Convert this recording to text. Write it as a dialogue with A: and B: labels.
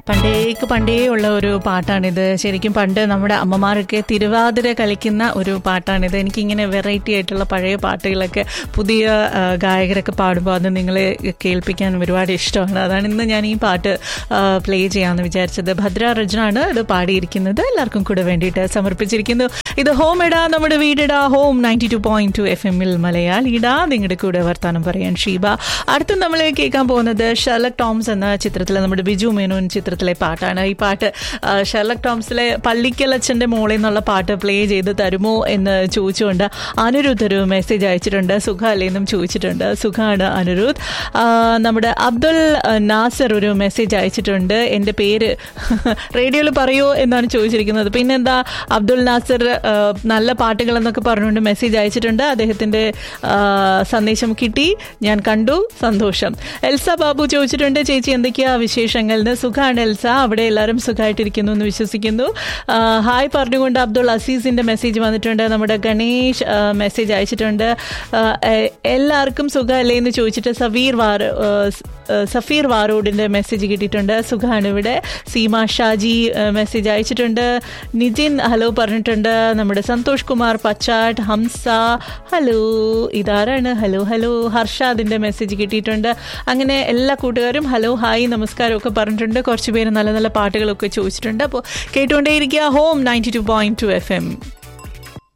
A: പണ്ടേക്ക് പണ്ടേ ഉള്ള ഒരു പാട്ടാണിത് ശരിക്കും പണ്ട് നമ്മുടെ അമ്മമാരൊക്കെ തിരുവാതിര കളിക്കുന്ന ഒരു പാട്ടാണിത് എനിക്കിങ്ങനെ വെറൈറ്റി ആയിട്ടുള്ള പഴയ പാട്ടുകളൊക്കെ പുതിയ ആ, ഗായകരൊക്കെ പാടുമ്പോൾ അത് നിങ്ങളെ കേൾപ്പിക്കാൻ ഒരുപാട് ഇഷ്ടമാണ് അതാണ് ഇന്ന് ഞാൻ ഈ പാട്ട് പ്ലേ ചെയ്യാമെന്ന് വിചാരിച്ചത് ഭദ്ര രജനാണ് ഇത് പാടിയിരിക്കുന്നത് എല്ലാവർക്കും കൂടെ വേണ്ടിയിട്ട് സമർപ്പിച്ചിരിക്കുന്നു ഇത് ഹോം ഇടാ നമ്മുടെ വീടിടാ home ninety two point two F എമ്മിൽ മലയാളിടാ നിങ്ങളുടെ കൂടെ വർത്താനം പറയാൻ ഷീബ അടുത്ത് നമ്മൾ കേൾക്കാൻ പോകുന്നത് ഷെർലക് ടോംസ് എന്ന ചിത്രത്തിലെ നമ്മുടെ ബിജു മേനോൻ ചിത്രത്തിലെ പാട്ടാണ് ഈ പാട്ട് ആ, ഷെർലക് ടോംസിലെ പള്ളിക്കലച്ചൻ്റെ മോളിൽ നിന്നുള്ള പാട്ട് പ്ലേ ചെയ്ത് തരുമോ എന്ന് ചോദിച്ചുകൊണ്ട് അനിരുദ്ധ് ഒരു മെസ്സേജ് അയച്ചിട്ടുണ്ട് സുഖമല്ലേ എന്നും ചോദിച്ചിട്ടുണ്ട് സുഖമാണ് അനിരുദ്ധ് ആ, നമ്മുടെ അബ്ദുൽ നാസർ ഒരു മെസ്സേജ് അയച്ചിട്ടുണ്ട് എൻ്റെ പേര് റേഡിയോയിൽ പറയൂ എന്നാണ് ചോദിച്ചിരിക്കുന്നത് പിന്നെന്താ അബ്ദുൽ നാസർ ആ, നല്ല പാട്ടുകൾ എന്നൊക്കെ പറഞ്ഞുകൊണ്ട് മെസ്സേജ് അയച്ചിട്ടുണ്ട് അദ്ദേഹത്തിൻ്റെ ആ, സന്ദേശം കിട്ടി ഞാൻ കണ്ടു സന്തോഷം എൽസ ബാബു ചോദിച്ചിട്ടുണ്ട് ചേച്ചി എന്തൊക്കെയാ വിശേഷങ്ങൾ എന്ന് സുഖമാണ് എൽസ അവിടെ എല്ലാവരും സുഖമായിട്ടിരിക്കുന്നു എന്ന് വിശ്വസിക്കുന്നു ആ, ഹായ് പറഞ്ഞുകൊണ്ട് അബ്ദുൾ അസീസിന്റെ മെസ്സേജ് വന്നിട്ടുണ്ട് നമ്മുടെ ഗണേഷ് ആ, മെസ്സേജ് അയച്ചിട്ടുണ്ട് ആ, എ- എല്ലാവർക്കും സുഖമല്ലേ എന്ന് ചോദിച്ചിട്ട് സഫീർ വാർ ആ, സ്- ആ, സഫീർ വാറോഡിന്റെ മെസ്സേജ് കിട്ടിയിട്ടുണ്ട് സുഖമാണ് ഇവിടെ സീമ ഷാജി ആ, മെസ്സേജ് അയച്ചിട്ടുണ്ട് നിതിൻ ഹലോ പറഞ്ഞിട്ടുണ്ട് നമ്മുടെ സന്തോഷ് കുമാർ പച്ചാട്ട് ഹംസ ഹലോ ഇതാരാണ് ഹലോ ഹലോ ഹർഷാദിന്റെ മെസ്സേജ് കിട്ടിയിട്ടുണ്ട് അങ്ങനെ എല്ലാ കൂട്ടുകാരും ഹലോ ഹായ് നമസ്കാരം ഒക്കെ പറഞ്ഞിട്ടുണ്ട് കുറച്ച് പേര് നല്ല നല്ല പാട്ടുകളൊക്കെ ചോദിച്ചിട്ടുണ്ട് അപ്പോൾ കേട്ടുകൊണ്ടേയിരിക്കുക home ninety two point two F M